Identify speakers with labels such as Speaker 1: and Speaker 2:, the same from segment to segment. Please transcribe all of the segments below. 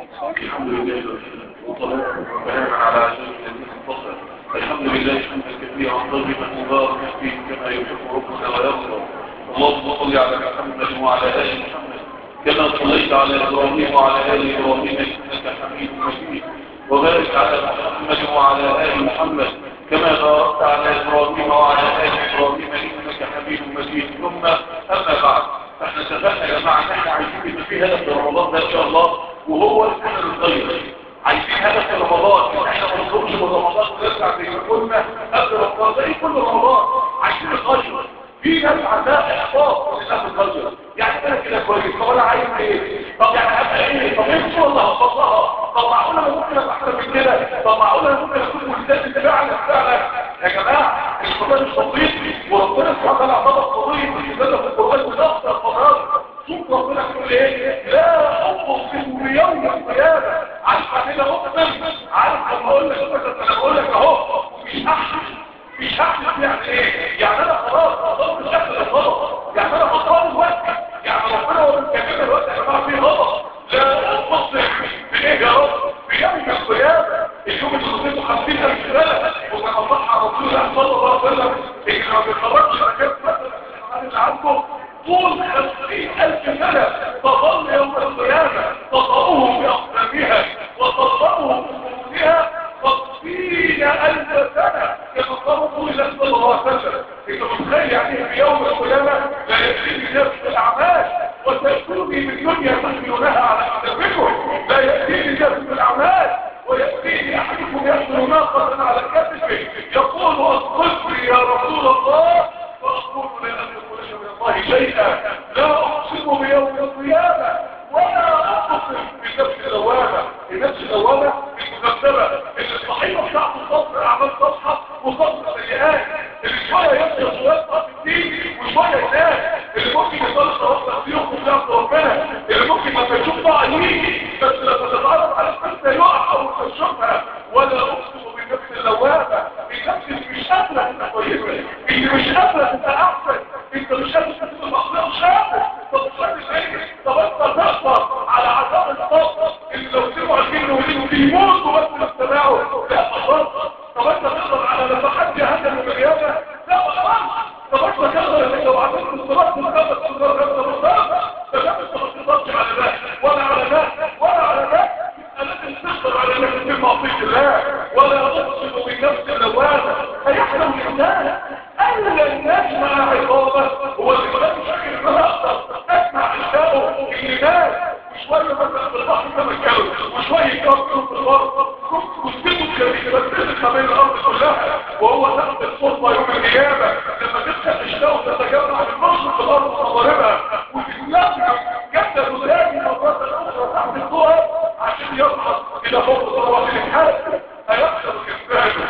Speaker 1: الحمد لله والصلاة والسلام على أشرف الذين انتصر الحمد لله حمدا كثيرا طيبا مباركا فيه كما يحب ربنا ويرضى اللهم صل على محمد وعلى آل محمد كما صليت على إبراهيم وعلى آل إبراهيم إنك حميد مجيد وبارك على محمد وعلى آل محمد كما باركت على إبراهيم وعلى آل إبراهيم إنك حميد مجيد ثم أما بعد فاحنا اتفقنا يا جماعة ان احنا عايزين يبقى في هدف في رمضان ده ان شاء الله وهو السنة الخير عايزين هدف في رمضان ان احنا ما نخرجش من رمضان ونرجع زي ما كنا قبل رمضان زي كل رمضان عايزين الخير في ناس عندها احباط من الناس الخير يعني انا كده كويس طب انا عايز ايه طب يعني ابقى ايه طب ايه ان شاء الله هوصلها طب معقول انا ممكن ابقى احسن من كده طب معقول انا ممكن اكون ملتزم فعلا فعلا يا جماعه القران مش بسيط وربنا سبحانه وتعالى اعطانا قضيه في القران من افضل القرارات شوف ربنا يقول ايه لا اقسم بيوم القيامه عارف يعني ايه اقسم عارف لما اقول لك مثلا انا بقول لك اهو مش احلف مش احلف يعني ايه يعني انا خلاص خلاص مش احلف الغلط يعني انا خلاص الوقت يعني ربنا هو بيتكلم الوقت يا جماعه فيه غلط لا اقسم بايه يا رب بيوم القيامه اليوم اللي قضيته 50000 سنه وكما صح رسول الله صلى الله عليه وسلم ان ما بيخرجش مكان مثلا اللي عنده طول خمسين ألف سنة تظل يوم القيامة تطأهم بأقدامها وتطأهم بقرونها خمسين ألف سنة يتطأوا طول الله صلى الله عليه وسلم انت متخيل يعني في يوم القيامة لا يأتيني نفس الأعمال وتأتوني من دنيا تحملونها على أقدامكم لا يأتيني نفس الأعمال ويأتيني أحدكم يحمل ناقة على كتفه يقول أصدقني يا رسول الله فأقول لا أملك لك من الله شيئا لا أقسم بيوم القيامة ولا أقسم بالنفس اللوامة النفس اللوامة المذنبة اللي الصحيحة بتاعته صفر أعمال صفحة وصفر سيئات اللي شوية يمشي ويبقى في الدين وشوية ينام اللي ممكن يصلي صلاة تسيح وبتاعت ربنا اللي ممكن لما يشوف بقى يجي بس لما تتعرف على النفس يقع أو تشوفها ولا أقسم بالنفس اللوامة النفس اللي مش قادرة تبقى كويسة اللي مش قادرة تبقى أحسن انت مش قادر تبقى مخلوق مش قادر طب مش قادر ايه طب انت تقدر على عذاب الصبر اللي لو سمعوا الجن والجن بيموتوا بس يستمعوا لا خلاص طب انت تقدر على نفحات جهنم ومليانة لا خلاص طب انت تقدر انك لو عملت الصراط تقدر تقدر انت مقدر ده ده انت ما تقدرش على ده ولا على ده ولا على ده لازم تقدر على انك تتم معصيه الله ولا اقسم بالنفس اللوامه هيحلم الانسان الا الناس مع عقابه هو اللي ما مش فاكر ان انا اقدر اسمع اشتاقه اللي مات وشويه مثلا في البحر تمكنوا وشويه يكبروا في الارض كنتوا كده بس ما بين الارض كلها وهو تحت الصدمه يوم القيامه لما تفتح اشتاقه تتجمع المشرق في الارض ومغاربها وتتلم جسد ثاني مرات اخرى تحت الصور عشان يصعد الى فوق صلوات الحال هيحصل كفانه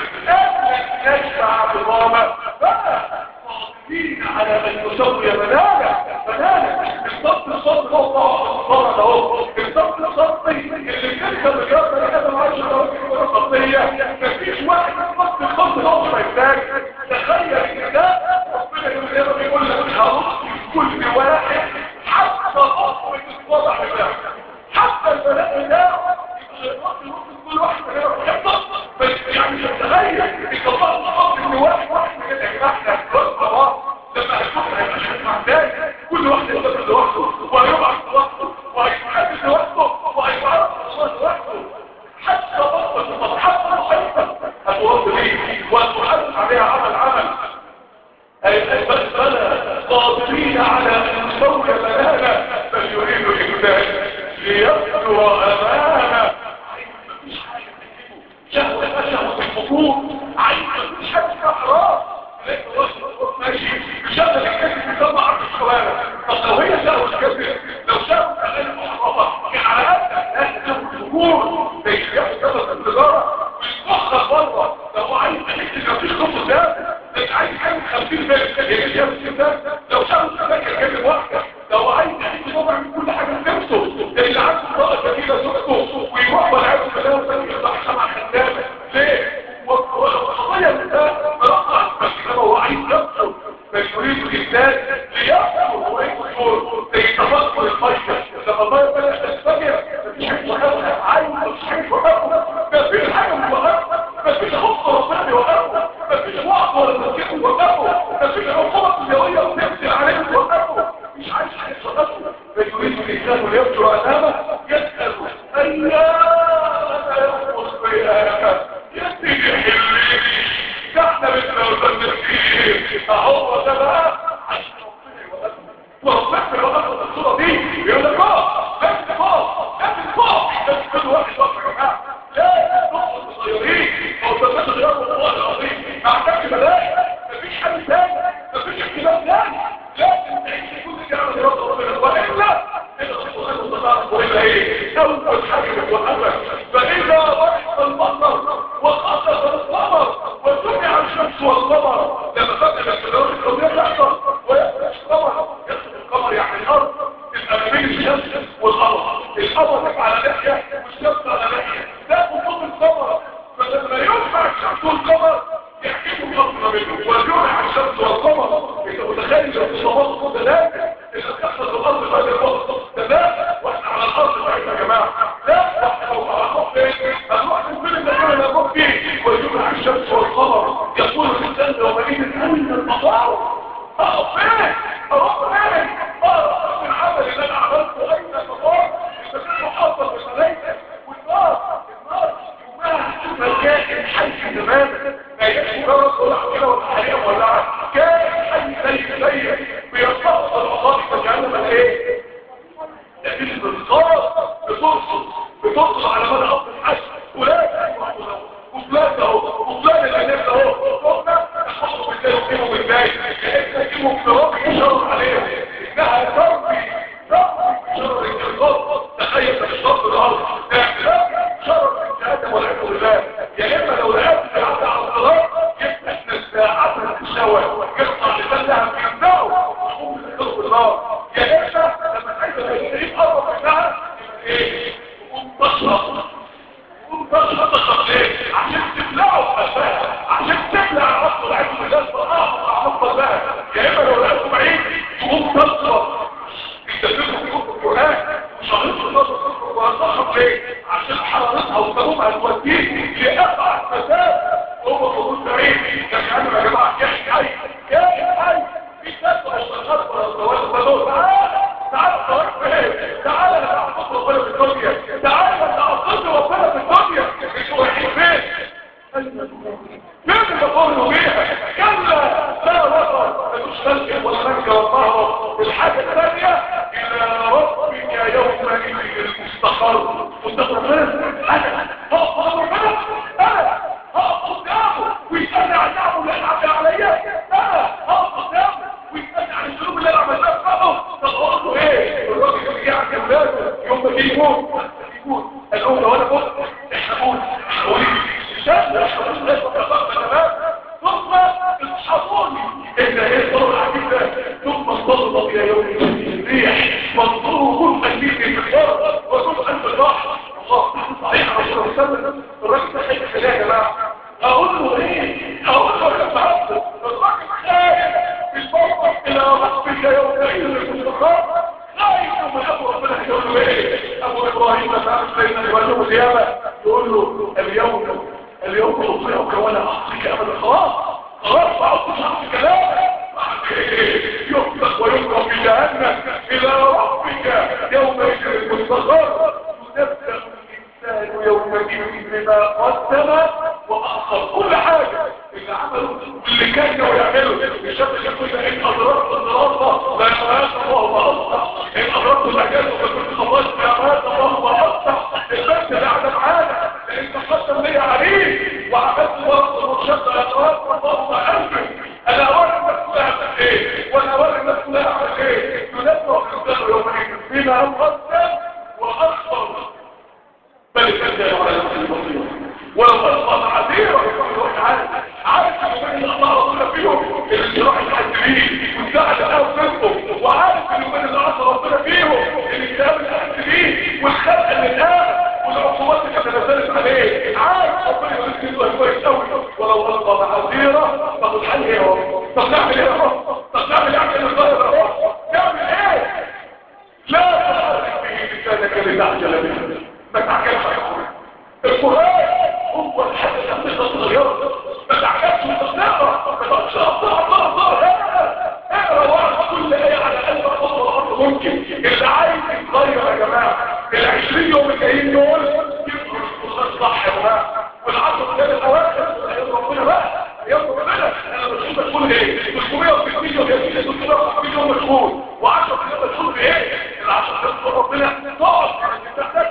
Speaker 1: قبل نشفع عظامه بقى صادقين على من يسوي منانا منانا الصف الصف هو طبعا الصف اهو الصف الصف اللي بتركب مليار بني ادم عايش على وجه الصفيه مفيش واحد الصف الصف ده مش محتاج تخيل ان ده ربنا يقول بيقول لك هرص كل واحد حتى بطن الصبع بتاعه حتى البنات بتاعه كل واحد بس يعني تتخيل ان الله مش ان واحد واحد من احنا خلاص لما هيكون هيبقى شيء معداني كل واحد يقدر لوحده وهيبعث لوحده وهيتحدث لوحده وهيتعرف الله لوحده حتى بطل حتى محيطة هتوصل ليه وهتحدث عليها عمل عمل أي بس بلا قادرين على أن نسوي بنانا بل يريد الإنسان ليبدو أمامه شهوة شهوة الفطور عايز مفيش حاجة اسمها حرام تلاقي واحد ماشي بشغل الكاسب بيطلع عرض الشوارع طب لو هي شهوة الكاسب لو شهوة أغاني محرمة كان على قد الناس شهوة الفطور زي شهوة سبب التجارة ويتوخر بره لو عايز تحس مفيش خطوة ده لو عايز يعمل 50 بيت هي شهوة الكاسب لو شهوة الكاسب كلمة واحدة لو عايز يحس وضع من كل حاجة في نفسه زي اللي عنده طاقة جميلة زوجته ويروح والعياذ بالله وثاني يطلع مع خدامة ليه؟ والقضية اللي ده مرقع بس هو عايز نفسه بل يريد الإنسان ليأكل ويأكل زي تفكر الخير لما الله بدأ تستجر مفيش حاجة مفيش حاجه توقفه مفيش حاجه توقفه مفيش خطه ربنا يوقفه مفيش وقت ولا تفكير يوقفه مفيش عقوبه دنيويه بتقتل عليه توقفه مش عايز حاجه توقفه فيريد الانسان ليبدو امامه يسال ايام ينقص يدي حلمي احنا مثل المسلمين اهو ده بقى وربنا يوقف الصوره دي يقول لك اه بس فوق بس فوق بس كل واحد واقف يا جماعه لا نقطه صغيرين او تبقى غير والله العظيم ما عندكش ملائكه مفيش حل ثاني مفيش احتمال ثاني لازم تعيش كل دي على مراد ربنا والا والا ايه اول حاجه بتوقفك فاذا ضرب المطر وخسف القمر وجمع الشمس والقمر لما فتح الكلام الكونيه تحصل ويخرج القمر يخرج القمر يعني الارض تبقى بين الشمس والقمر القمر تبقى على ناحيه والشمس على ناحيه ده خطوط القمر فلما يجمع الشمس والقمر يحكموا الارض منه ويجمع الشمس والقمر انت متخيل لو تصورت كل ده اذا كسرت الارض بعد الوقت تمام واحنا على الارض بتاعتنا يا جماعه لا واحنا لو هنروح فين هنروح للفيلم اللي كان نروح فيه ويجمع الشمس والقمر يقول الانسان يومئذ اين المطار اه فين اروح فين اه من العمل اللي انا عملته اين المطار اذا كان محافظ بالملائكه والنار النار يومها كائن حي تماما ما يجيش مجرد طلع كده ولا حريقه ولا كائن حي زي زي بيرتبط الاعضاء فجعلنا من ايه لكن بالصار بترصد بترصد على مدى أرض الحج ولا وفلان اهو وفلان الأنام اهو ثم تحطوا بالله وكيموا بالله كأنها كيموا بتراب يشرب عليهم إنها تربي تربي بشرب الجلال تخيل تشرب الأرض شرب الجهاد والعياذ بالله يا إما لو لقيت الجهاد على الصلاة يبقى احنا الساعات الشوى يقطع لسانها في النار ويقوم بالخلق النار يا إما لما عايز تشتري قرب منها ايه تقوم تشرب تقوم تشرب تشرب ايه عشان تبلعه بقى عشان تبلع رأس العيش بالله الصراحة مع مصر بقى يا إما لو لقيته بعيد تقوم تشرب انت تدخل في القرآن وشرط النظر وهتشرب ليه عشان حرارتها وسببها توديك لأبعد مسافة وهو موجود بعيد كان يا جماعة كائن حي كائن حي في كسر وصغر وصغر وصغر تعالى تعالى صغر فين تعالى انا اعطيك ربنا في الدنيا تعالى انا اعطيك ربنا في الدنيا انتوا رايحين فين فين اللي قولوا بيها كلا لا وصل ملوش خلق ولا ملك والظهر الحاجة الثانية الى ربك يومئذ المستقر مستقر فين انا هقف قدام ربنا انا هقف قدامه ويسألني عن نعمه اللي انعمل عليا انا هقف قدامه ويسألني عن الذنوب اللي انا عملتها في حقه طب اقول له ايه الراجل اللي قاعد جنبه يوم ما يجي يموت يموت قال لهم لو انا مت احنا نقول قولي استنى احنا نقول لازم تمام ثم اصحابوني ان ايه الصبر العجيب ده ثم انطلقت الى يوم الريح وانظروا كل تنبيه في الارض وكل انت الراحه الله صحيح رسول الله صلى الله عليه وسلم الراجل ده خايف كده يا جماعه اقول له ايه اقول له يا صاحبي الراجل خايف بالبصر الى ربك يومئذ المستقر خايف من ابو ربنا يقول له ايه ابو ابراهيم فعلا سيدنا يوم القيامه يقول له اليوم اليوم اطيعك ولا اعطيك ابدا خلاص خلاص ما عدتش اعطي كلامك يخلق ويخرج في جهنم الى ربك يومئذ المستقر ينبأ الانسان يومئذ بما قدم واخر كل حاجه اللي عمله اللي كان ناوي يعمله الشاب يقول ان اضربت النهارده لا يمات الله ما اصلح ان اضربت الاجازه فكنت خلصت يا مات الله ما اصلح البنت اللي قاعده معانا لان قدم لي عليه وعملت ورقه المرشده يا مات الله ما انجز انا اوري الناس كلها اعمل ايه وانا اوري الناس كلها اعمل ايه ينبأ الانسان يومئذ بما قدم واخر بل الانسان على نفسه البصير ولو أصبح عزيرا عارف عارف ان الله ربنا فيهم اللي راح يحدمين والزعل الأهل منهم وعارف ان من اللي عصى ربنا فيهم الكتاب اللي أحدمين والخلق اللي الآن والعقوبات اللي تنزلت عليه عارف ربنا يقول له كويس قوي ولو أصبح عزيرا طب الحل ايه يا رب طب نعمل ايه يا رب طب نعمل ايه عشان الظاهر يا رب نعمل ايه لا تحرك به لسانك لتعجل به ما تعجلش القرآن هو الحاجة اللي هتقدر تغيرها ما تعجبش وانت بتقرا ما تقعدش اقرا اقرا اقرا اقرا واقرا كل ايه على قلبك خطوه الارض ممكن اللي عايز يتغير يا جماعه ال 20 يوم الجايين دول يقروا القرآن صح يا جماعه والعشر ايام الاواخر ايام ربنا بقى ايام ربنا انا مشغول مشغول ايه 360 يوم يا سيدي 360 يوم مشغول و10 ايام مشغول بايه ال10 ايام ربنا تقعد تحتاج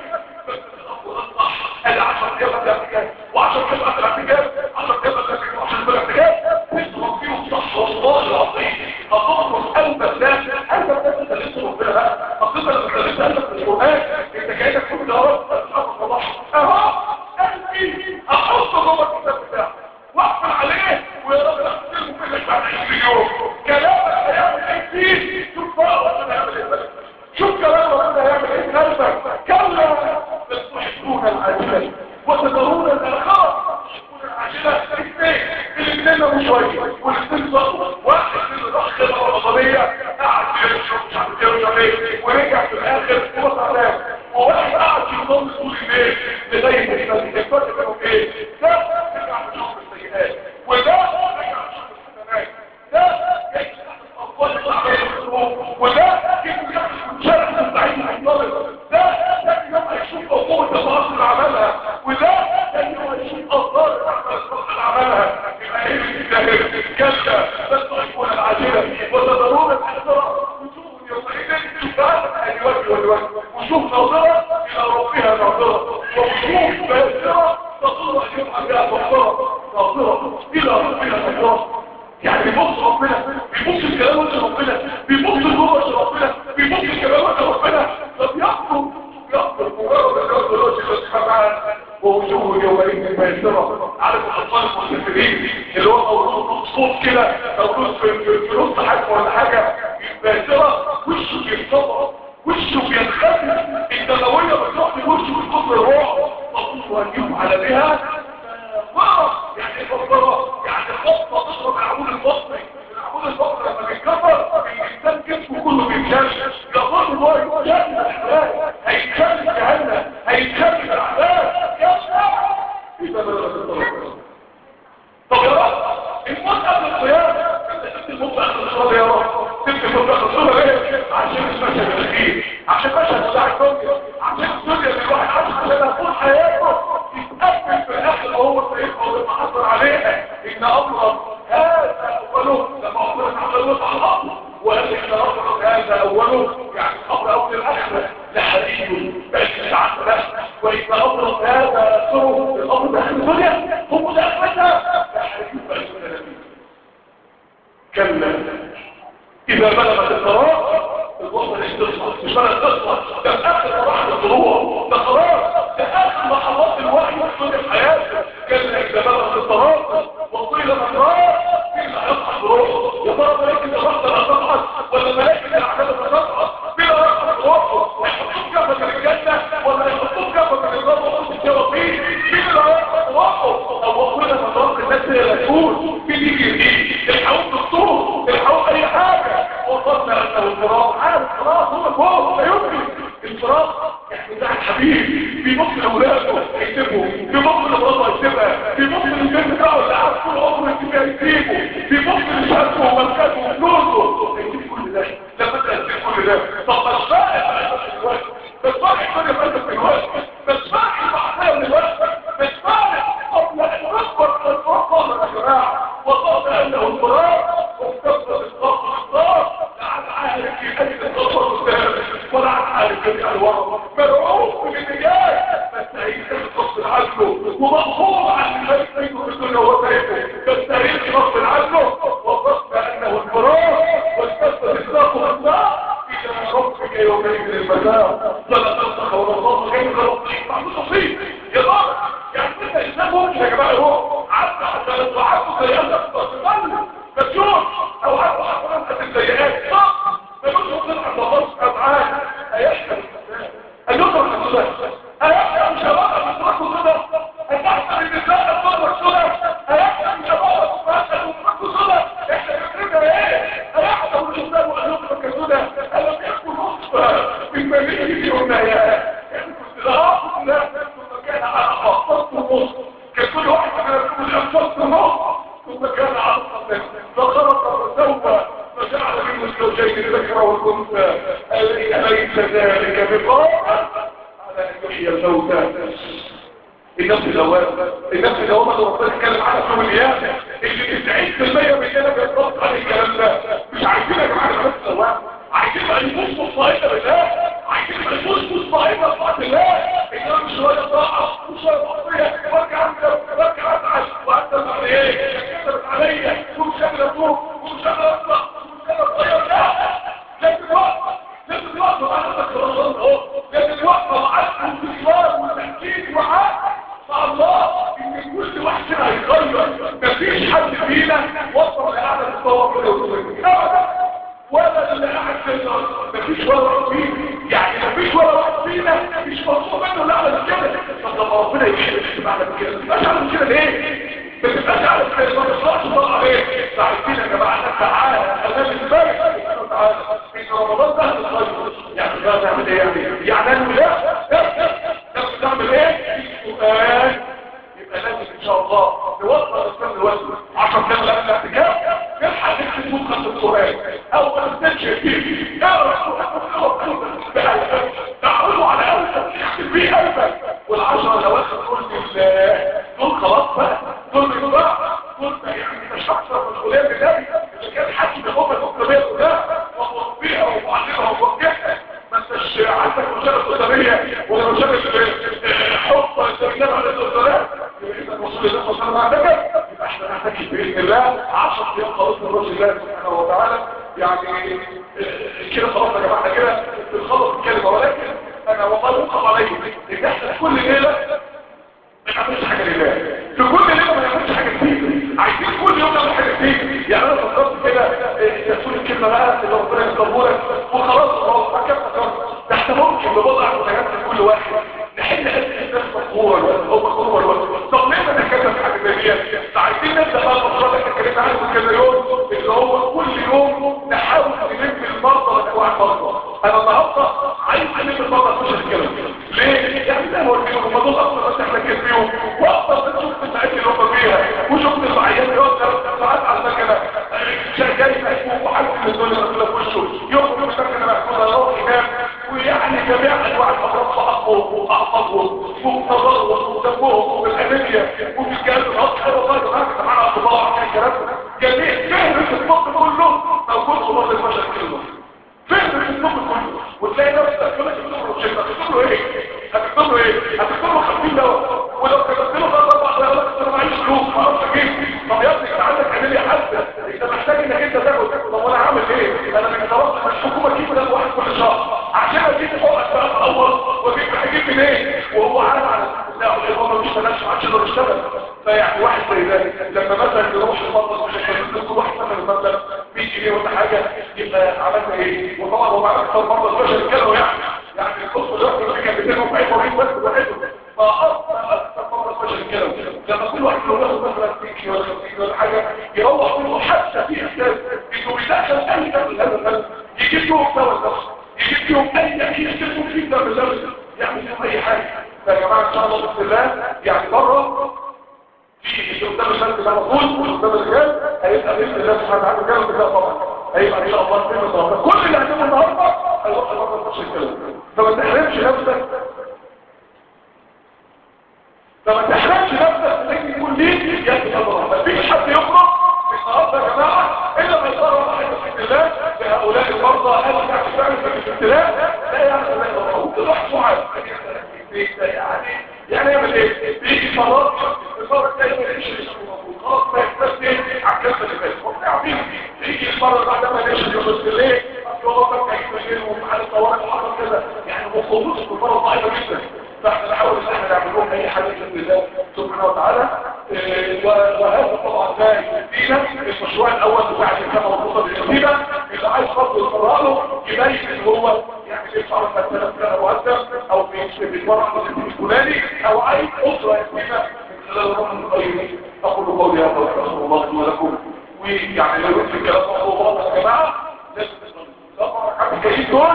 Speaker 1: ادي 10 ايام اعتكاف و10 ايام اعتكاف 10 ايام اعتكاف و10 ايام اعتكاف تضرب فيهم صح والله العظيم هتخرج قلبك ده قلبك ده انت لسه ربنا بقى اصل انت لما خليت قلبك من القران انت كانك كنت يا رب سبحان الله اهو قلبي احطه جوه الكتاب بتاعه واقفل عليه ويا رب اغسله منك بعد 20 يوم كلامك هيعمل ايه فيه شوف بقى ربنا هيعمل ايه شوف كلام ربنا هيعمل ايه في قلبك كلا بل تحبون العاجله وتذرون الاخره تحبون العاجله الاثنين الاثنين ابو شويه والاثنين صاروا واحد من الاخ الرمضانيه قعد يشرب مش عارف يشرب ايه ورجع في الاخر هو تعبان وواحد قعد يصلي طول الليل لغايه الفجر الفرق بينهم ايه؟ ده رجع يشوف السيئات وده رجع يشوف الحسنات ده يشرح الاطفال اللي عملوا الخروج وده يمكن يحصل شرح مستعد منطلق ده ده يوم هيشوف قوة التواصل اللي عملها وده ده يوم هيشوف اثار الاعمال الصالحه اللي عملها يبقى ايه الجاهل كلا بس تحبون العاجله وتذرون الاخره وجوه يومئذ تبان الوجه والوجه وجوه ناظره الى ربها ناظره ووجوه باسره تظل ان يبقى بها مغفره ناظره الى ربها ناظره يعني بيبص ربنا بيبص الكلام وجه ربنا بيبص النور وجه ربنا بيبص الكلام وجه ربنا فبيقصد يقصد مجرد ان يقصد وجه سبحانه ووجوه يومئذ باسره عارف الاطفال المسافرين اللي هو مولود صوت كده مولود في في- في نص حجم ولا حاجه باسره وشه بيتصبر وشه بينخفض الدمويه بتروح لوشه من كتر الروح تطول ان يفعل بها مرض يعني فقرة يعني خطة تضرب العمود البطني العمود البطني لما بيتكسر الانسان جسمه كله بيتكسر يظن ان هو يتكسر الاحلام هيتكسر جهنم هيتكسر الاحلام يا اذا بلغت الطرق طب يا رب الموت قبل القيامة انت سبت الموت قبل الصلاة يا رب سبت الموت قبل الصلاة ليه؟ عشان المشهد الاخير عشان المشهد بتاع الدنيا عشان الدنيا اللي الواحد عاش عشان طول حياته يتقبل في الاخر وهو سيدنا ولما حصل عليها ان امر هذا اوله لما امر على الوضع على الارض وقال ان امر هذا اوله يعني امر اول الاخره لحديث بس مش عارف وان امر هذا اخره الامر ده الدنيا هو ده اخرتها لحديث بس كلا إذا بلغت القرار الوصل استصحى مش بلغ تصحى ده آخر مراحل الطلوع ده خلاص ده آخر لحظات الوحي في حياته كلا إذا بلغت القرار وطيل مقرار مين اللي هيصحى بروحه يا ترى ملائكة الرحمة اللي هتصحى ولا ملائكة العذاب اللي هتصحى مين اللي هيصحى بروحه هيحطوه كفة من الجنة ولا هيحطوه كفة من النار وقلت الشياطين مين اللي هيصحى بروحه أو وطيل مقرار الناس هي اللي تقول مين يجي يجي الحقوق دكتور الحقوق أي حاجة وصلنا أنه الفراق عارف خلاص هو فوق لا يمكن الفراق يعني ده الحبيب في مصر أولاده يكتبه في مصر مراته يكتبها في مصر البيت بتاعه اللي عارف كل عمره يكتبها يكتبه في مصر شهادته ومركزه وفلوسه يكتب كل ده لما انت هتكتب كل ده طب ما تفاعل بقى في الوقت ما تفاعل الدنيا بقى في الوقت ما تفاعل المحاولة من الوقت ما تفاعل قبل أن نكبر الفراق يا جماعة وصلت أنه الفراق واستقبل الضغط الضغط لعن عارف في أجل الخطوة قدام ولا عن عارف يرجع لورا مرعوب من النجاة بس هيكتب غصب عنه ومقهور عن الملك بينه في الدنيا وسيفه بس هيكتب غصب عنه وصلت أنه الفراق واستقبل الضغط الضغط إلى ربك يومئذ المساء فلا تنسخ ولا الله كيف ربك معمول نصيب يا رب يعني انت انسان ممكن يا جماعه هو عدى حتى لو عنده سيئات تقدر مجنون او عنده حسنات السيئات صح ملوش ممكن عند الله سبحانه وتعالى هيحكم ان يطرح السنه هيحكم شباب يتركوا سنه ان تحصل النساء تترك سنه هيحكم شباب ان يتركوا سنه احنا فكرنا ايه هيحكم الانسان ان يترك سنه الم يكن نصفها من مليئه في امنايا لا لا كان على خاصه
Speaker 2: ونص كان كل واحد كان يقول الانفاق نص ثم كان عرضا فخرق فسوى فجعل منه الزوجين الذكر والانثى اليس ذلك بقادر على ان يحيي الموتى النفس الأول النفس الأول اللي ربنا اتكلم عنها في يوم القيامة اللي 90% مننا بيتطبق على الكلام ده مش عايزين يا جماعة النفس الأول عايزين بقى نبص مصائبة بالله عايزين بقى نبص مصائبة بطاعة الله إنما مش شوية طاعة وشوية معصية وارجع أعمل وارجع أزعل وأنت على إيه كذبت عليا ومش قادر أتوب ومش قادر أطلع ومش قادر أتغير لا لازم وقت لازم وقت وأنا بكرر أهو لازم وقت وعد واستغفار وتحكيم وعد مع الله ان كل واحد فينا هيتغير مفيش حد فينا وصل لاعلى مستوى في الوصول ابدا ولا اللي قاعد في الارض مفيش ولا واحد فينا يعني مفيش ولا واحد فينا مش مطلوب منه الاعلى من كده طب لما ربنا يحب اعلى من كده ما تبقاش اعلى من كده ليه؟ ما تبقاش اعلى من كده ما تطلعش طلع عليه عايزين يا جماعه تعالى امام البارك سبحانه وتعالى ان رمضان ده الخير يعني ده نعمل ايه يعني؟ يعني انا لا نعمل ايه؟ السؤال يبقى لازم ان شاء الله نوصل الاسلام دلوقتي 10 كام قبل الاعتكاف نلحق نكتب مخطط القران او ما نستنش فيه اقرا القران تعودوا على قلبك اكتب بيه قلبك والعشرة الاواخر دول دول خلاص بقى دول بيضاع دول يعني مش اكثر مسؤوليه من النبي اللي كان حاكم الامه الاسلاميه كلها ومربيها ومعلمها وموجهها ما انتش عندك مشاركه اسريه ولا مشاركه حب النبي عليه الصلاه والسلام يبقى الرسول الله صلى الله عليه وسلم عندك يبقى احنا نحتاج باذن الله 10 ايام خلاص من رسول الله سبحانه وتعالى يعني كده خلاص يا جماعه كده بنخلص الكلمه ولكن انا والله يوقف علي ان احنا كل ليله ما نعملش حاجه لله في كل ليله ما نعملش حاجه جديده عايزين كل يوم نعمل حاجه جديده يعني انا فكرت كده تقول الكلمه بقى اللي ربنا يختارها لك وخلاص خلاص ما كان فكرت ده احنا ممكن بوضع منتجات لكل واحد نحل هذه الناس مقهوره او مقهوره طب ليه ما نتكلم في حاجه زي دي عايزين نبدا بقى المشروع اللي اتكلمنا عنه من كذا يوم اللي هو كل يوم نحاول نلم المرضى وانواع المرضى انا النهارده عايز الم المرضى مش الكلام ليه؟ يعني زي ما قلت لكم هم دول اكتر ناس احنا كتير فيهم واكتر ناس شفت الساعات اللي هم فيها وشفت العيان يقعد ثلاث ساعات على المكنه شغال مكتوب وحاسس ان الدنيا مقفوله في وشه يخرج من المكنه مقفوله يروح ينام ويعني جميع انواع الامراض في عقله واعصابهم وتضرهم ودمهم والانيميا وفي الجهاز الهضمي والله يا جماعه معانا اطباء عارفين الكلام ده جميع فهرس الطب كله موجود في مرض البشر كله فهرس الطب كله وتلاقي نفسك تقول لك الدكتور مش هتكتب له ايه هتكتب له ايه هتكتب له 50 دواء ولو كتبت له ثلاث اربع دواء يقول لك انا معيش فلوس ما اعرفش اجيب طب يا ابني انت عندك انيميا حاده انت محتاج انك انت تاخد طب وانا هعمل ايه انا من خلاص مش حكومه تجيب ده واحد كل شهر عشان اجيب حقك بقى في الاول واجيب هجيب منين وهو عارف على لا الامام ما بيشتغلش ما عادش يقدر يشتغل فيعني واحد زي ده لما مثلا يروح يفضل مش هيكون كل واحد مثلا مثلا 100 جنيه ولا حاجه يبقى عملنا ايه وطبعا هو معاه اكثر مره البشر كانوا يعني يعني القصه ده اللي كان بيتكلم في اي مريض بس لوحده فاكثر اكثر مره البشر كانوا لما كل واحد لو ياخد مثلا 60 ولا 50 ولا حاجه يروح منه حتى في احساس انه يدخل اي دم هذا الدم يجيب له دواء نفسه يجيب لهم اي اكيد يكتبوا فيه دم الدم يعمل لهم اي حاجه فيا جماعه ان شاء الله باذن الله يعني بره في قدام الناس ده مفروض وقدام الرجال هيبقى باذن الله سبحانه وتعالى رجال وكده طبعا هيبقى ان شاء الله في النهارده كل اللي هنعمله النهارده هيروح بره نفس الكلام فما تحرمش نفسك فما تحرمش نفسك انك يكون ليك يد نظره مفيش حد يخرج النهارده يا جماعه الا ما يقرر واحد باذن الله لهؤلاء المرضى هل يعني فعلا في الابتلاء لا يعني لا يقرر كل واحد معاه يعني يعني يعمل ايه بيجي مرات المره الجايه ما يلاقيش خلاص ما يحتاج ايه على الكلمه اللي فاتت هم عارفين يجي المره اللي بعدها ما يلاقيش يخش الليل هو فجاه يجي الليل ومحل الطوارئ وحصل كذا يعني مخطوط الكفار ضعيفه جدا فاحنا نحاول ان احنا نعمل لهم اي حاجه باذن الله سبحانه وتعالى وهذا طبعا ده يدينا المشروع الاول بتاع الكتابه والخطه الجديده اللي عايز برضه يقرا له يبين ان هو يعني يدفع مثلا سنه مقدم او بيتبرع بسبيل الفلاني او عايز اسره يتيمه من خلال الروح القيم اقول قولي هذا واستغفر الله لي ولكم ويعني لو انت الكلام مطلوب يا جماعه لازم طبعا حد جايين دول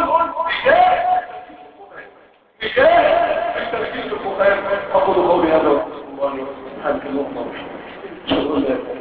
Speaker 2: رجال رجال التركيز في القرآن أقول قولي هذا سبحانك اللهم وبحمدك اشهد ان لا اله الا انت